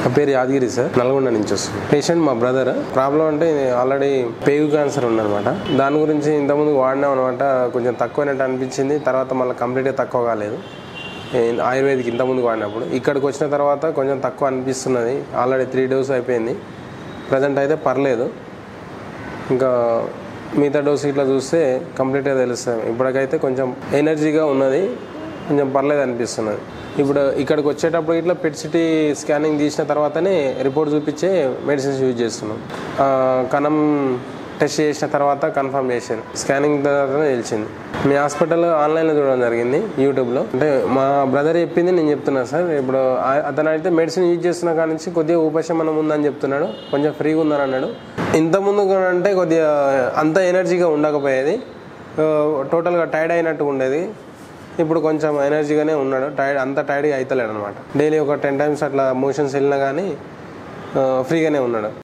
నా పేరు యాదగిరి సార్ నల్గొండ నుంచి వస్తుంది పేషెంట్ మా బ్రదర్ ప్రాబ్లం అంటే ఆల్రెడీ పేగు క్యాన్సర్ ఉందన్నమాట దాని గురించి ఇంతకుముందు వాడినాం అనమాట కొంచెం తక్కువైనట్టు అనిపించింది తర్వాత మళ్ళీ కంప్లీట్గా తక్కువ కాలేదు ఏ- ఆయుర్వేదిక్ ఇంతకుముందు వాడినప్పుడు ఇక్కడికి వచ్చిన తర్వాత కొంచెం తక్కువ అనిపిస్తున్నది ఆల్రెడీ త్రీ డోస్ అయిపోయింది ప్రజెంట్ అయితే పర్లేదు ఇంకా మిగతా డోస్ ఇట్లా చూస్తే కంప్లీట్గా తెలుస్తుంది ఇప్పటికైతే కొంచెం ఎనర్జీగా ఉన్నది కొంచెం పర్లేదు అనిపిస్తున్నది ఇప్పుడు ఇక్కడికి వచ్చేటప్పుడు ఇట్లా పెట్ సిటీ స్కానింగ్ తీసిన తర్వాతనే రిపోర్ట్ చూపించే మెడిసిన్స్ యూజ్ చేస్తున్నాం ఆ, కణం టెస్ట్ చేసిన తర్వాత కన్ఫర్మ్ చేశారు స్కానింగ్ తర్వాతనే తెలిసింది మీ హాస్పిటల్ ఆన్లైన్లో చూడడం జరిగింది యూట్యూబ్లో అంటే మా బ్రదర్ చెప్పింది నేను చెప్తున్నా సార్ ఇప్పుడు ఆ- అతను అయితే మెడిసిన్ యూజ్ చేస్తున్న కాడ నుంచి కొద్దిగా ఉపశమనం ఉందని చెప్తున్నాడు కొంచెం ఫ్రీగా ఉందని అన్నాడు ఇంత ముందు కూడా అంటే కొద్దిగా అంత ఎనర్జీగా ఉండకపోయేది ఆ, టోటల్గా టైర్డ్ అయినట్టు ఉండేది ఇప్పుడు కొంచెం ఎనర్జీగానే ఉన్నాడు టైర్డ్ అంత టైర్డ్గా అవుతలేడు అనమాట డైలీ ఒక టెన్ టైమ్స్ అట్లా మోషన్స్ వెళ్ళినా కానీ ఆ, ఫ్రీగానే ఉన్నాడు